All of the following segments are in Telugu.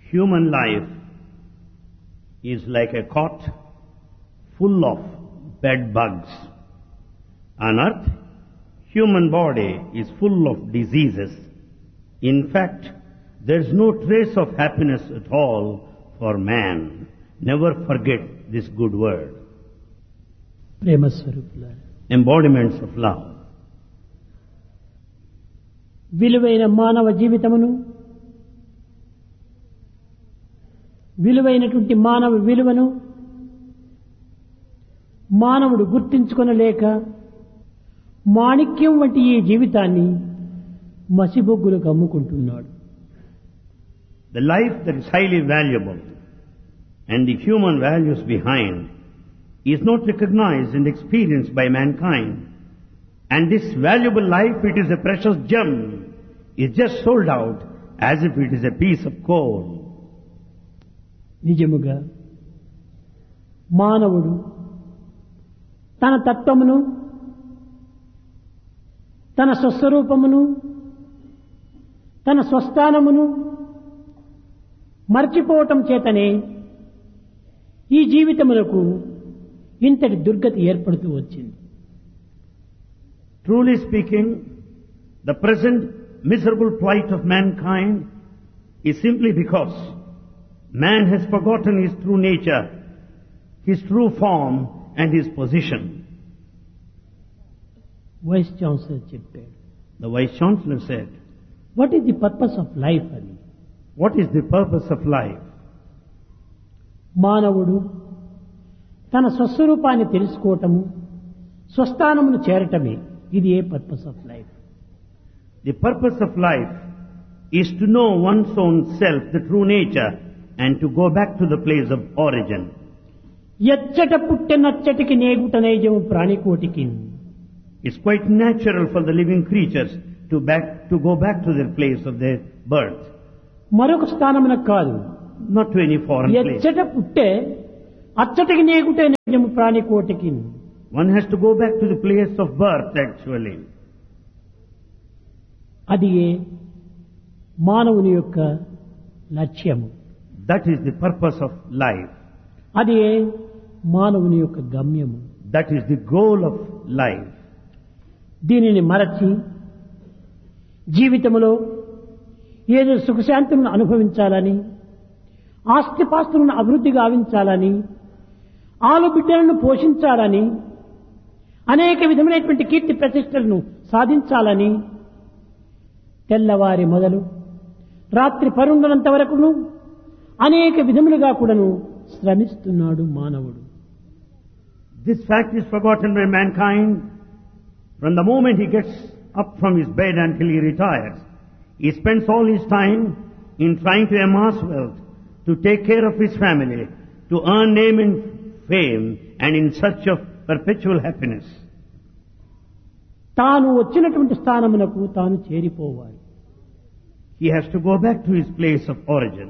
Human life is like a cot full of bed bugs. On earth, human body is full of diseases. In fact, there is no trace of happiness at all for man. Never forget this good word. Prema స్వరూపుల Embodiments of love. విలువైన మానవ జీవితమును విలువైనటువంటి మానవ విలువను మానవుడు గుర్తించుకొనలేక మాణిక్యం వంటి ఈ జీవితాన్ని మసిబొగ్గులకు అమ్ముకుంటున్నాడు The life that is highly valuable and the human values behind is not recognized and experienced by mankind. And this valuable life, it is a precious gem, is just sold out as if it is a piece of coal. నిజముగా మానవుడు తన తత్వమును తన స్వస్వరూపమును తన స్వస్థానమును మర్చిపోవటం చేతనే ఈ జీవితమునకు ఇంతటి దుర్గతి ఏర్పడుతూ వచ్చింది Truly speaking, the present miserable plight of mankind is simply because man has forgotten his true nature, his true form and his position. Vice chancellor చెప్పాడు The Vice Chancellor said, what is the purpose of life అని What is the purpose of life? మానవుడు తన స్వస్వరూపాన్ని తెలుసుకోవటము స్వస్థానమును చేరటమే ఇది ఏ purpose of life The purpose of life is to know one's own self, the true nature, and to go back to the place of origin. ఎచ్చట పుట్టెనచ్చటికి నేగుట నైజము ప్రాణికోటికి It's quite natural for the living creatures to back, to go back to their place of their birth, మరొక స్థానమునకు కాదు not to any foreign place. ఎచ్చట పుట్టే అచ్చటికి నేగుటే నైజము ప్రాణికోటికి One has to go back to the place of birth actually. అది ఏ మానవుని యొక్క లక్ష్యము That is the purpose of life. అది ఏ మానవుని యొక్క గమ్యము That is the goal of life. దీనిని మరచి జీవితంలో ఏదో సుఖశాంతులను అనుభవించాలని ఆస్తిపాస్తులను అభివృద్ధి గావించాలని ఆలు బిడ్డలను పోషించాలని అనేక విధమైనటువంటి కీర్తి ప్రతిష్టలను సాధించాలని తెల్లవారి మొదలు రాత్రి పరుండనంత వరకును అనేక విధములుగా కూడాను శ్రమిస్తున్నాడు మానవుడు This fact is forgotten by mankind from the moment he gets up from his bed until he retires. He spends all his time in trying to amass wealth, to take care of his family, to earn name and fame, and in search of perpetual happiness. తాను వచ్చినటువంటి స్థానమునకు తాను చేరిపోవాలి He has to go back to his place of origin.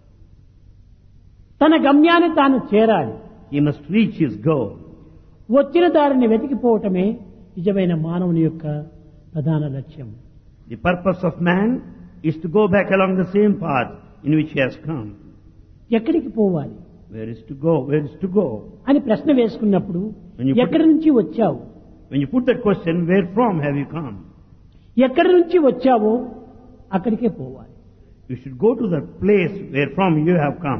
తన గమ్యాన్ని తాను చేరాలి He must reach his goal. వచ్చిన దారిని వెతికిపోవటమే నిజమైన మానవుని యొక్క ప్రధాన లక్ష్యం The purpose of man is to go back along the same path in which he has come. ఎక్కడికి పోవాలి Where is to go? Where is to go? అని ప్రశ్న వేసుకున్నప్పుడు When you put- ఎక్కడి నుంచి వచ్చావు When you put that question, where from have you come? ఎక్కడి నుంచి వచ్చావో అక్కడికే పోవాలి You should go to the place where from you have come.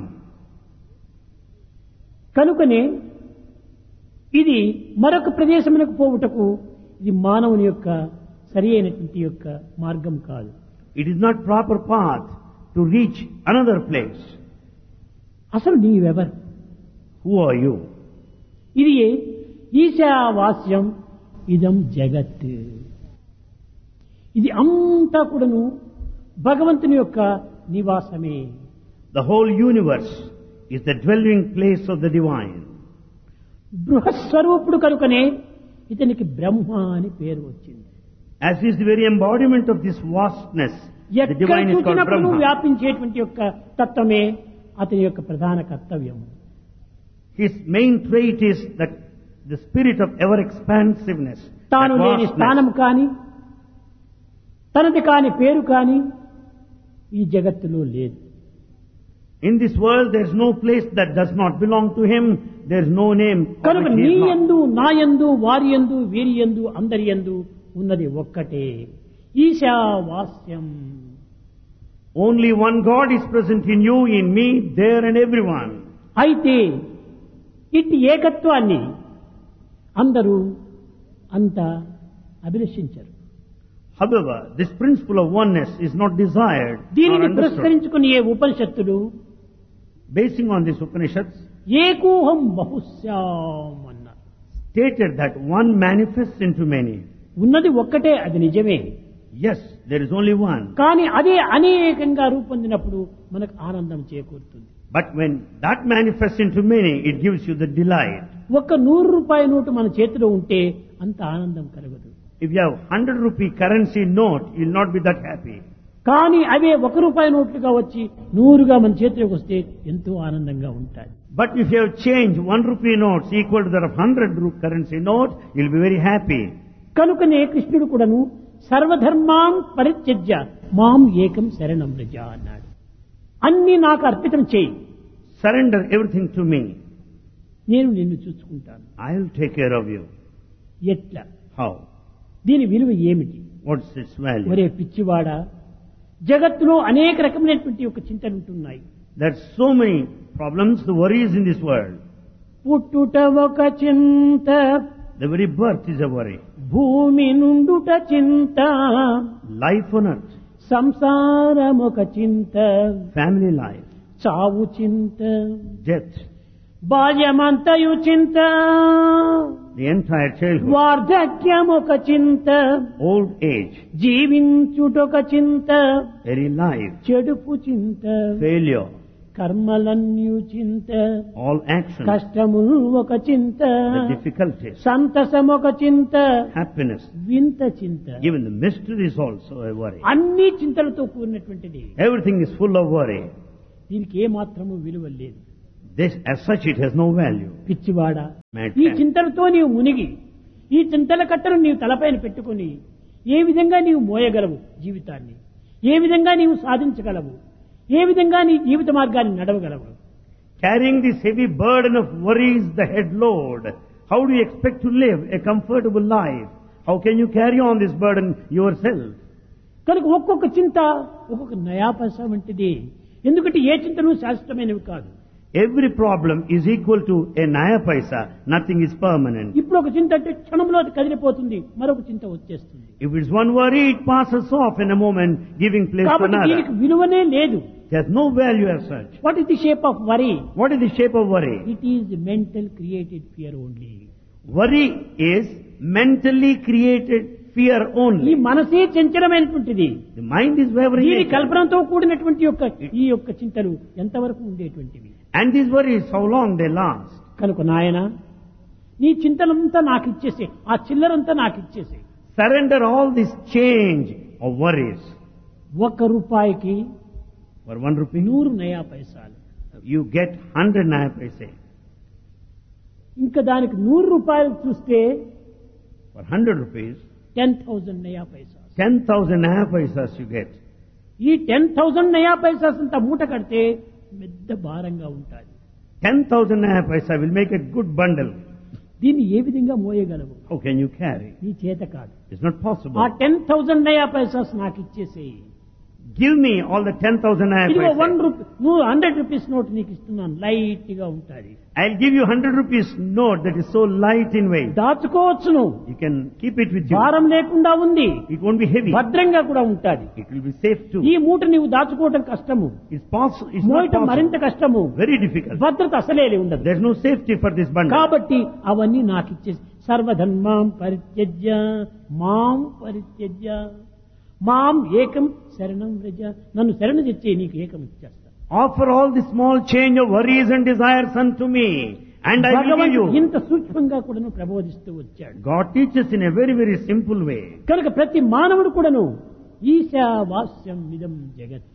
కనుకనే ఇది మరొక ప్రదేశమునకు పోవుటకు ఇది మానవుని యొక్క సరి అయినటువంటి యొక్క మార్గం కాదు It is not proper path to reach another place. అసలు నీవెవరు Who are you? ఇది ఈశావాస్యం ఇదం జగత్ ఇది అంతా కూడాను భగవంతుని యొక్క నివాసమే The whole universe is the dwelling place of the divine. బృహస్వరూపుడు కనుకనే ఇతనికి బ్రహ్మ అని పేరు వచ్చింది As is the very embodiment of this vastness, the ఎక్కడ divine is called చూసినప్పుడు Brahma. వ్యాపించేటువంటి యొక్క తత్వమే అతని యొక్క ప్రధాన కర్తవ్యం His main trait is that the spirit of ever expansiveness. తాను that లేని vastness. స్థానం కాని తనది కాని పేరు కాని ఈ జగత్తులో లేదు In this world, there is no place that does not belong to him. There is no name. of కనుక which he నీ is not. యందు నా యందు వారి యందు వీరి యందు అందరి యందు ఉన్నది ఒక్కటే ఈశావాస్యం Only one God is present in you, in me, there and everyone. అయితే ఇట్టి ఏకత్వాన్ని అందరూ అంత అభిలషించరు However, this principle of oneness is not desired or దీనిని understood. పురస్కరించుకుని ఏ ఉపనిషత్తులు Basing on this Upanishads, ఏకోహం బహుశ్యాం అన్నారు stated that one manifests into many. ఉన్నది ఒక్కటే అది నిజమే Yes, there is only one. కానీ అదే అనేకంగా రూపొందినప్పుడు మనకు ఆనందం చేకూరుతుంది But when that manifests into many, it gives you the delight. ఒక్క నూరు రూపాయల నోటు మన చేతిలో ఉంటే అంత ఆనందం కలగదు If you have 100 rupee currency note, you will not be that happy. కానీ అవే ఒక రూపాయి నోట్లుగా వచ్చి నూరుగా మన చేతిలోకి వస్తే ఎంతో ఆనందంగా ఉంటాయి But if you have changed 1 rupee notes equal to that of 100 ru- currency note, you will be very happy. కనుకనే కృష్ణుడు కూడాను సర్వధర్మాం పరిత్యజ్య మాం ఏకం శరణం రజ అన్నాడు అన్ని నాకు అర్పితం చేయి Surrender everything to me. నేను నిన్ను చూసుకుంటాను I will take care of you. ఎట్లా How? దీని విలువ ఏమిటి What's its value? ఒరే పిచ్చివాడా జగత్తులో అనేక రకమైనటువంటి ఒక చింతలు ఉంటున్నాయి There's so many problems, the worries in this world. పుట్టుట ఒక చింత The very birth is a worry. భూమి నుండుట చింత Life on earth, సంసారం ఒక చింత family life, చావు చింత death, బాల్యమంతయు చింత the entire childhood, వార్ధక్యం ఒక చింత old age, జీవించుటొక చింత very life, చెడుపు చింత failure, కర్మలన్యు చింత all actions, కష్టములు ఒక చింత the difficulties, సంతసం ఒక చింత happiness, వింత చింత even the mystery is also a worry. అన్ని చింతలతో కూడినటువంటిది Everything is full of worry. దీనికి ఏ మాత్రము విలువ లేదు This, as such, it has no value. పిచ్చివాడా Mad ఈ man. చింతలతో నీవు మునిగి ఈ చింతల కట్టను నీవు తలపైన పెట్టుకుని ఏ విధంగా నీవు మోయగలవు జీవితాన్ని ఏ విధంగా నీవు సాధించగలవు ఏ విధంగా నీ జీవిత మార్గాన్ని నడవగలవు Carrying this heavy burden of worries, the head load, how do you expect to live a comfortable life? How can you carry on this burden yourself? కనుక ఒక్కొక్క చింత ఒక్కొక్క నయాపైస వంటిది ఎందుకంటే ఏ చింతను శాశ్వతమైనవి కాదు Every problem is equal to a naya paisa. Nothing is permanent. ఇప్పుడు ఒక చింత అంటే క్షణంలో అది కదిలిపోతుంది మరొక చింత వచ్చేస్తుంది If it's one worry, it passes off in a moment, giving place to కాబట్టి దీనికి another. విలువనే లేదు There's no value as such. What is the shape of worry What is the shape of worry? It is mental created fear only Worry is mentally created fear ఈ only. మనసే చంచలమైనటువంటిది The mind is wavering. దీని కల్పనతో కూడినటువంటి యొక్క ఈ యొక్క చింతలు ఎంతవరకు ఉండేటువంటివి And these worries, how long they last? కనుక నాయన నీ చింతనంతా నాకు ఇచ్చేసే ఆ చిల్లరంతా నాకు ఇచ్చేసే Surrender all this change of worries. ఒక్క రూపాయికి For one rupee, నూరు నయా పైసాలు you get hundred naya paise. ఇంకా దానికి నూరు రూపాయలు చూస్తే For hundred rupees, ten thousand naya paisa ten thousand naya paisas you get. ఈ టెన్ థౌజండ్ నయా పైసాస్ అంతా మూట కడితే పెద్ద భారంగా ఉంటుంది Ten thousand naya paisa will make a good bundle. దీన్ని ఏ విధంగా మోయగలవు How can you carry? నీ చేత కాదు It's not possible. ఆ టెన్ థౌజండ్ నయా పైసాస్ నాకు ఇచ్చేసేయి Give me all the ten thousand naya ఇదిగో వన్ paisa. రూపీ నువ్వు హండ్రెడ్ రూపీస్ నోట్ నీకు ఇస్తున్నాను లైట్ గా ఉంటుంది I'll give you hundred rupees note that is so light in weight. దాచుకోవచ్చు నువ్వు You can keep it with you. భారం లేకుండా ఉంది It won't be heavy. భద్రంగా కూడా ఉంటుంది It will be safe too. ఈ మూట నీవు దాచుకోవడం కష్టము It's possible. It's not మోయటం మరింత possible. కష్టము Very difficult. భద్రత అసలే ఉండదు There's no safety for this bundle. కాబట్టి అవన్నీ నాకు ఇచ్చేసి సర్వధర్మాం పరిత్యజ్య మాం పరిత్యజ్య మాం ఏకం శరణం వ్రజ నన్ను శరణ తెచ్చే నీకు ఏకం ఇచ్చేస్తా Offer all the small change of worries and desires unto me, and I will give భగవంతుడు you. ఇంత సూక్ష్మంగా కూడాను ప్రబోధిస్తూ వచ్చాడు God teaches in a very, very simple way. కనుక ప్రతి మానవుడు కూడాను ఈశావాస్యం ఇదం జగత్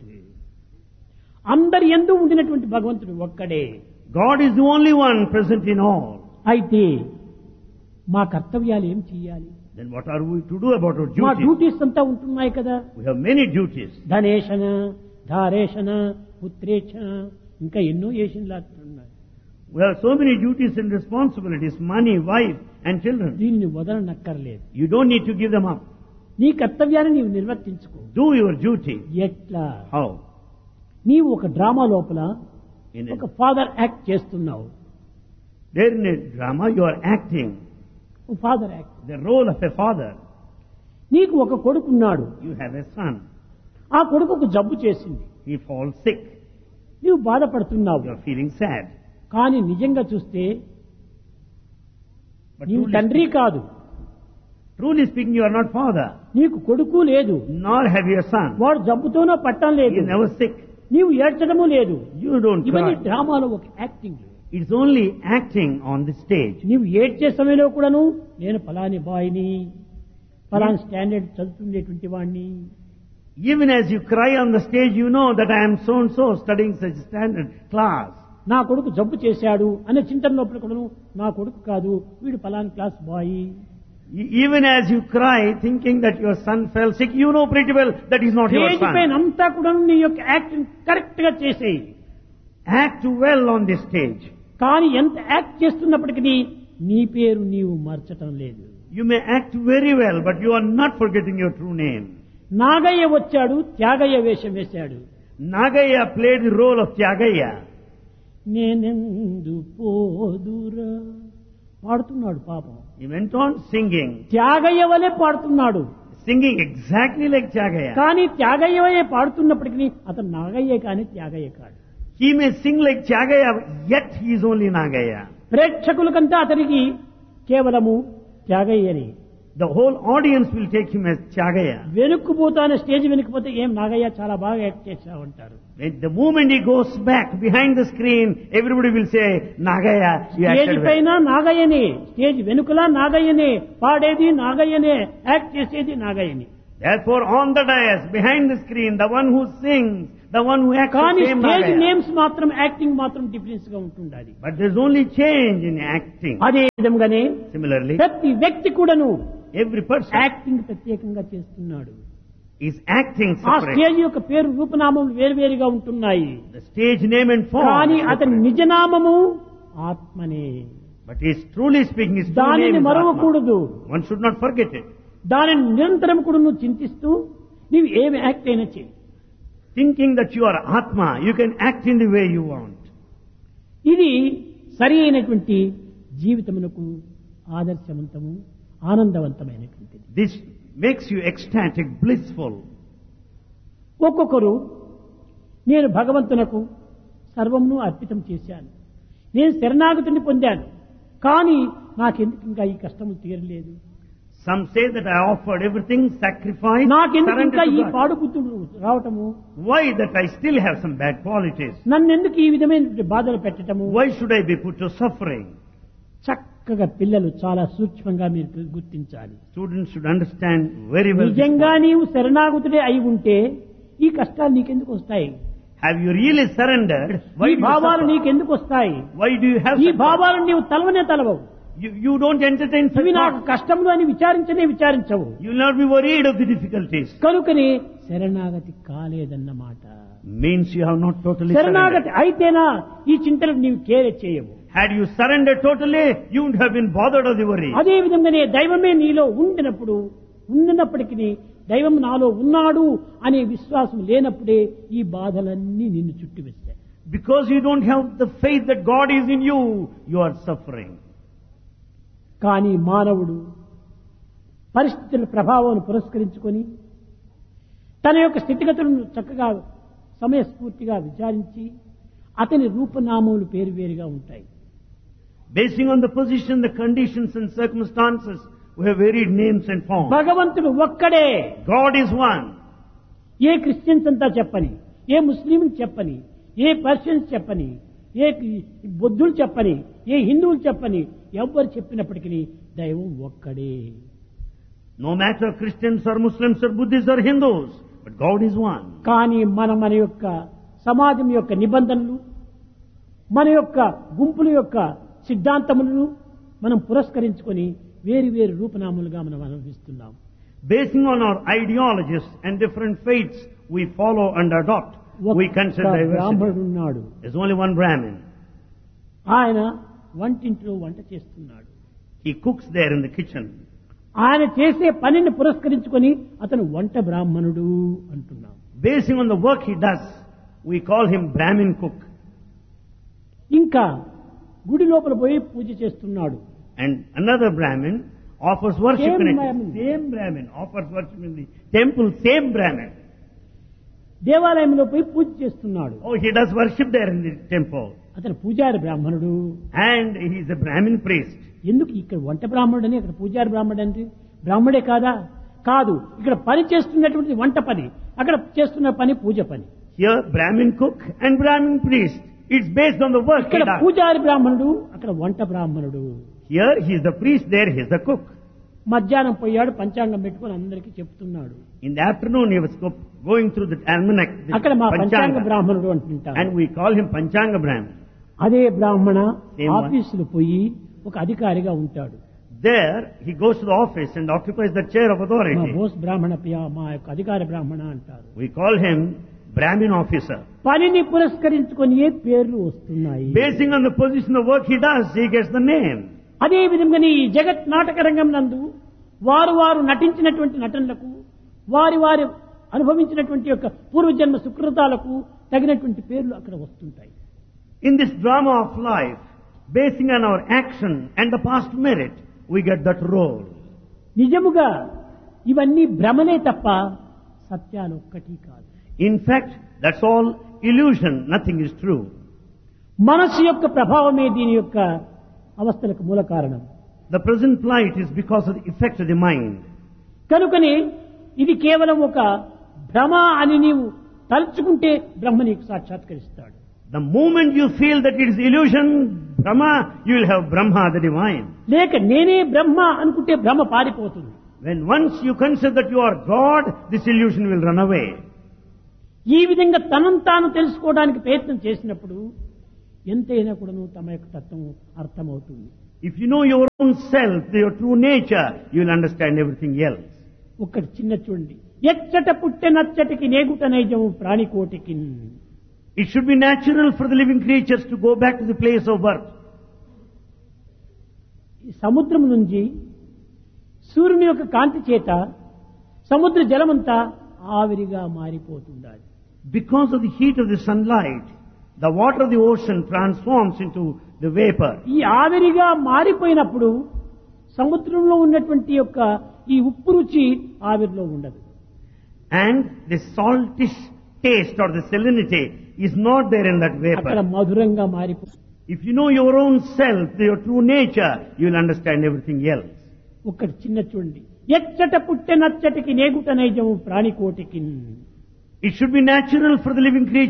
అందరి ఎందు ఉండినటువంటి భగవంతుడు ఒక్కడే God is the only one present in all. అయితే మా కర్తవ్యాలు ఏం చెయ్యాలి Then what are we to do about our మా duties? డ్యూటీస్ అంతా ఉంటున్నాయి కదా We have many duties. ధనేషణ ధారేషణ పుత్రేషణ ఇంకా ఎన్నో ఏషియన్ ఉన్నాయి We have so many duties and responsibilities, money, wife, and children. దీనిని వదలనక్కర్లేదు You don't need to give them up. నీ కర్తవ్యాన్ని నీవు నిర్వర్తించుకో Do your duty. ఎట్లా How? నీవు ఒక డ్రామా లోపల In ఒక a, ఫాదర్ యాక్ట్ చేస్తున్నావు there in a drama, you are acting father act the role of a father. నీకు ఒక కొడుకున్నాడు You have a son. ఆ కొడుకుకు జబ్బు చేసింది He falls sick. నీవు బాధపడుతున్నావు You are feeling sad. కానీ నిజంగా చూస్తే But నీవు truly, తండ్రి కాదు truly speaking, you are not father, నీకు కొడుకు లేదు nor have you a son. వాడు జబ్బుతోనో పట్టం He లేదు is never sick. నీవు ఏడ్చడము లేదు You don't ఇవన్నీ cry. డ్రామాలో ఒక acting It's only acting on the stage. నీవు ఏడ్చే సమయంలో కూడాను నేను ఫలాని బాయ్ని ఫలాని స్టాండర్డ్ చదువుతుండేటువంటి వాడిని Even as you cry on the stage, you know that I am so and so studying such standard class. నా కొడుకు జబ్బు చేశాడు అనే చింతన లోపల కూడాను నా కొడుకు కాదు వీడు ఫలాని class boy E- Even as you cry, thinking that your son fell sick, you know pretty well that is not your stage పైన son. అంతా కూడా నీ యొక్క యాక్టింగ్ కరెక్ట్ గా చేసేయి Act well on this stage. కానీ ఎంత యాక్ట్ చేస్తున్నప్పటికీ నీ పేరు నీవు మర్చటం లేదు You may act very well, but you are not forgetting your true name. Nagaiah వచ్చాడు త్యాగయ్య వేషం వేశాడు Nagaya played the role of Tyagaya. నేనెందు పోదురా పాడుతున్నాడు పాపం He went on singing, Tyagayya వలె పాడుతున్నాడు singing exactly like Tyagaya. కానీ త్యాగయ్య వలె పాడుతున్నప్పటికీ అతను నాగయ్య కానీ త్యాగయ్య కాడు He may sing like Tyagaya, yet he is only Nagaya. ప్రేక్షకులకంతా అతనికి కేవలము త్యాగయ్యని The whole audience will take him as Tyagaya. వెనుక్కుపోతానే స్టేజ్ వెనుకపోతే ఏం నాగయ్య చాలా బాగా యాక్ట్ చేశావంటారు When the moment he goes back behind the screen, everybody will say, Nagaya, you stage acted well. పైన నాగయ్యనే స్టేజ్ వెనుకలా నాగయ్యనే పాడేది నాగయ్యనే యాక్ట్ చేసేది నాగయ్యని Therefore, on the dais, behind the screen, the one who sings, the one who acts కానీ the same stage Nagaya. Names మాత్రం యాక్టింగ్ మాత్రం డిఫరెన్స్ గా ఉంటుండాలి But there's only change in acting. అదే విధంగానే Similarly, ప్రతి వ్యక్తి కూడాను every person యాక్టింగ్ ప్రత్యేకంగా చేస్తున్నాడు is acting ఆ separate. స్టేజ్ యొక్క పేరు రూపనామములు వేరువేరుగా ఉంటున్నాయి The stage name and form. కానీ is అతని separate. నిజనామము ఆత్మనే But he's truly speaking, his true name దానిని is Atma. మరవకూడదు One should not forget it. దానిని నిరంతరం కూడా నువ్వు చింతిస్తూ నీవు ఏమి యాక్ట్ అయినా చేయి Thinking that you are Atma, you can act in the way you want. ఇది సరి అయినటువంటి జీవితమునకు ఆదర్శవంతము ఆనందవంతమైనటువంటిది This makes you ecstatic, blissful. ఒక్కొక్కరు నేను భగవంతునకు సర్వమును అర్పితం చేశాను నేను శరణాగతిని పొందాను కానీ నాకెందుకు ఇంకా ఈ కష్టము తీరలేదు Some say that I offered everything, sacrificed, నాకెందుకు ఇంకా surrendered ఈ to God. పాడుబుద్ధుడు రావటము Why that I still have some bad qualities? నన్నెందుకు ఈ విధమైన బాధలు పెట్టటము Why should I be put to suffering? చక్కగా పిల్లలు చాలా సూక్ష్మంగా మీరు గుర్తించాలి Students should understand very well. this నిజంగా point. నీవు శరణాగతుడే అయి ఉంటే ఈ కష్టాలు నీకెందుకు వస్తాయి Have you really surrendered? Why ఈ do you భావాలు suffer? నీకెందుకు వస్తాయి Why do you have ఈ such భావాలను నీవు తలవనే తలవవు You, you don't entertain such ఇవి నాకు thoughts. కష్టములు అని విచారించనే విచారించవు You will not be worried of the difficulties. కనుకనే శరణాగతి కాలేదన్నమాట Means you have not totally శరణాగతి surrendered. అయితేనా ఈ చింతలు నీవు కేరే చేయవు Had you surrendered totally, you wouldn't have been bothered of the worry. అదే విధంగానే దైవమే నీలో ఉండినప్పుడు ఉన్నప్పటికీ దైవం నాలో ఉన్నాడు అనే విశ్వాసం లేనప్పుడే ఈ బాధలన్నీ నిన్ను చుట్టివేస్తాయి Because you don't have the faith that God is in you, you are suffering. కానీ మానవుడు పరిస్థితుల ప్రభావం పురస్కరించుకొని తన యొక్క స్థితిగతులను చక్కగా సమయస్ఫూర్తిగా విచారించి అతని రూపనామములు పేరు వేరుగా ఉంటాయి Basing on the position, the conditions and circumstances, we have varied names and forms. భగవంతుడు ఒక్కడే God is one. ఏ క్రిస్టియన్స్ అంతా చెప్పని ఏ ముస్లింలు చెప్పని ఏ పర్షియన్స్ చెప్పని ఏ బుద్ధులు చెప్పని ఏ హిందువులు చెప్పని ఎవ్వరు చెప్పినప్పటికీ దైవం ఒక్కడే No matter Christians or Muslims or Buddhists or Hindus, but God is one. కానీ మన మన యొక్క సమాజం యొక్క నిబంధనలు మన యొక్క గుంపుల యొక్క సిద్ధాంతములను మనం పురస్కరించుకొని వేరు వేరు రూపనాములుగా మనం అనుభవిస్తున్నాం Basing on our ideologies and different faiths, we follow and adopt we consider ఒక్క diversity. బ్రాహ్మణుడు ఉన్నాడు There's only one Brahmin. ఆయన వంటింట్లో వంట చేస్తున్నాడు He cooks there in the kitchen. ఆయన చేసే పనిని పురస్కరించుకొని అతను వంట బ్రాహ్మణుడు అంటున్నాం Basing on the work he does, we call him Brahmin cook. ఇంకా గుడి లోపల పోయి పూజ చేస్తున్నాడు And another Brahmin offers worship Same in a Brahmin. same Brahmin offers worship in the temple, same Brahmin. దేవాలయంలో పోయి పూజ చేస్తున్నాడు Oh, he does worship there in the temple. అతను పూజారి బ్రాహ్మణుడు And he is a Brahmin priest. ఎందుకు ఇక్కడ వంట బ్రాహ్మణుడు అని అక్కడ పూజారి బ్రాహ్మణుడు అంటే బ్రాహ్మడే కాదా కాదు ఇక్కడ పని చేస్తున్నటువంటి వంట పని అక్కడ చేస్తున్న పని పూజ పని Here, Brahmin cook and Brahmin priest. It's based on the work he ఇక్కడ does. పూజారి బ్రాహ్మణుడు అక్కడ వంట బ్రాహ్మణుడు Here, he is the priest, there he is the cook. మధ్యాహ్నం పోయాడు పంచాంగం పెట్టుకొని అందరికీ చెప్తున్నాడు In the afternoon, he was go- going through the almanac, the అక్కడ మా పంచాంగ Panchanga. బ్రాహ్మణుడు అంటుంటారు And we call him Panchanga Brahmin. అదే బ్రాహ్మణ Same one. ఆఫీసులో పోయి ఒక అధికారిగా ఉంటాడు There, he goes to the office and occupies the chair of మా authority. బోస్ బ్రాహ్మణ ప్రియ మా యొక్క అధికార బ్రాహ్మణ అంటారు We call him Brahmin officer. పనిని పురస్కరించుకొని ఏ పేర్లు వస్తున్నాయి Basing on the position of work he does, he gets the name. అదే విధంగా ఈ జగత్ నాటక రంగం నందు వారు వారు నటించినటువంటి నటనలకు వారి వారి అనుభవించినటువంటి యొక్క పూర్వజన్మ సుకృతాలకు తగినటువంటి పేర్లు అక్కడ వస్తుంటాయి In this drama of life, basing on our action and the past merit, we get that role. నిజముగా ఇవన్నీ భ్రమనే తప్ప సత్యాలు ఒక్కటి కాదు In fact, that's all illusion, nothing is true. మనస్సు యొక్క ప్రభావమే దీని యొక్క అవస్థలకు మూల కారణం The present plight is because of the effect of the mind. కనుకనే ఇది కేవలం ఒక భ్రమ అని నీవు తలుచుకుంటే బ్రహ్మ నీకు సాక్షాత్కరిస్తాడు The moment you feel that it is illusion, Brahma, you will have Brahma, the divine. లేక నేనే బ్రహ్మ అనుకుంటే భ్రమ పారిపోతుంది When once you consider that you are God, this illusion will run away. ఈ విధంగా తనను తాను తెలుసుకోవడానికి ప్రయత్నం చేసినప్పుడు ఎంతైనా కూడాను తమ యొక్క తత్వం అర్థమవుతుంది If you know your own self, your true nature, you will understand everything else. ఒక్కటి చిన్న చూడండి ఎచ్చట పుట్టె నచ్చటికి నేగుట నైజము ప్రాణికోటికి It should be natural for the living creatures to go back to the place of birth. ఈ సముద్రం నుంచి సూర్యుని యొక్క కాంతి చేత సముద్ర జలమంతా ఆవిరిగా మారిపోతుండాలి Because of the heat of the sunlight, the water of the ocean transforms into the vapor. ఈ ఆవిరిగా మారిపోయినప్పుడు సముద్రంలో ఉన్నటువంటి యొక్క ఈ ఉప్పు రుచి ఆవిరిలో ఉండదు And the saltish taste or the salinity is not there in that అక్కడ vapor. మధురంగా మారిపోతుంది If you know your own self, your true nature, you will understand everything else. ఒక్కటి చిన్న చూడండి ఎచ్చట పుట్టె నచ్చటికి నేగుట నైజము ప్రాణికోటికి It should be natural for the living creature